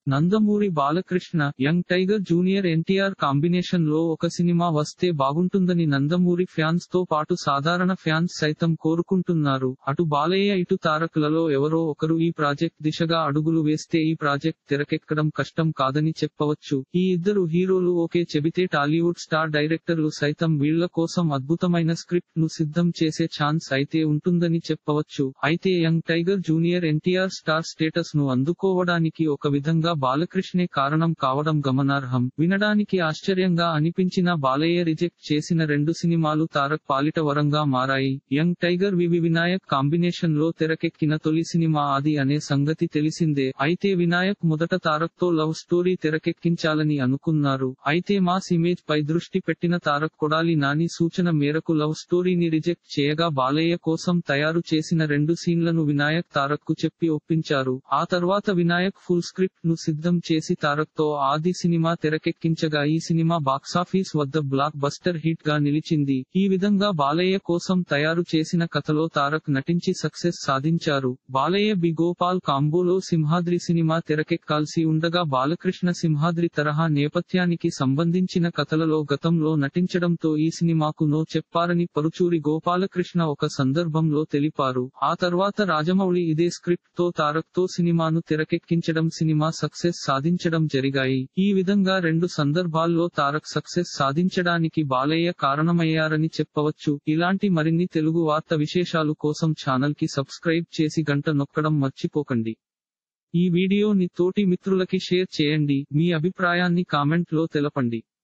Nandamuri Balakrishna young tiger junior NTR combination లో ఒక cinema వస్తే బాగుంటుందని నందమూరి ఫ్యాన్స్ తో పాటు సాధారణ ఫ్యాన్స్ సైతం కోరుకుంటున్నారు అటు బాలయ్య ఇటు తారకులలో ఎవరో ఒకరు ఈ ప్రాజెక్ట్ దిశగా అడుగులు వేస్తే ఈ ప్రాజెక్ట్ తెరకెక్కడం కష్టం కాదని చెప్పవచ్చు ఈ ఇద్దరు హీరోలు ఓకే చెబితే టాలీవుడ్ స్టార్ డైరెక్టర్లు సైతం వీళ్ల కోసం అద్భుతమైన స్క్రిప్ట్ ను సిద్ధం చేసే ఛాన్స్ అయితే ఉంటుందని చెప్పవచ్చు అయితే young tiger junior NTR star status ను అందుకోవడానికి ఒక విధంగా బాలకృష్ణే కారణం కావడం గమనార్హం వినడానికి ఆశ్చర్యంగా అనిపించిన బాలయ్య రిజెక్ట్ చేసిన రెండు సినిమాలు తారక్ పాలిట వరంగా మారాయి young tiger V V Vinayak combination లో తెరకెక్కిన తొలి సినిమా ఆది అనే సంగతి తెలిసిందే అయితే వినాయక్ మొదట తారక్ తో లవ్ స్టోరీ తెరకెక్కించాలని అనుకున్నారు అయితే మాస్ ఇమేజ్ పై దృష్టి పెట్టిన తారక్ కొడాలి నాని సూచన మేరకు లవ్ స్టోరీని రిజెక్ట్ చేయగా బాలయ్య కోసం తయారు చేసిన రెండు సీన్లను వినాయక్ తారక్ కు చెప్పి ఒప్పించారు ఆ తర్వాత వినాయక్ ఫుల్ స్క్రిప్ట్ ను సిద్ధం చేసి తారక్ తో ఆది సినిమా తెరకెక్కించగా ఈ సినిమా బాక్సాఫీస్ వద్ద బ్లాక్ బస్టర్ హిట్ గా నిలిచింది ఈ విధంగా బాలయ్య కోసం తయారు చేసిన కథలో తారక్ నటించి సక్సెస్ సాధించారు బాలయ్య బి గోపాల్ కాంబోలో సింహాద్రి సినిమా తెరకెక్కాల్సి ఉండగా బాలకృష్ణ సింహాద్రి తరహా నేపథ్యానికి సంబంధించిన కథలలో గతంలో నటించడంతో ఈ సినిమాకు నో చెప్పారని పరుచూరి గోపాలకృష్ణ ఒక సందర్భంలో తెలిపారు ఆ తర్వాత రాజమౌళి ఇదే స్క్రిప్ట్ తో తారక్ తో సినిమాను తెరకెక్కించడం సినిమా సక్సెస్ సాధించడం జరిగాయి ఈ విధంగా రెండు సందర్భాల్లో తారక్ సక్సెస్ సాధించడానికి బాలయ్య కారణమయ్యారని చెప్పవచ్చు ఇలాంటి మరిన్ని తెలుగు వార్త విశేషాలు కోసం ఛానల్ కి సబ్స్క్రైబ్ చేసి గంట నొక్కడం మర్చిపోకండి ఈ వీడియోని తోటి మిత్రులకి షేర్ చేయండి మీ అభిప్రాయాన్ని కామెంట్ లో తెలపండి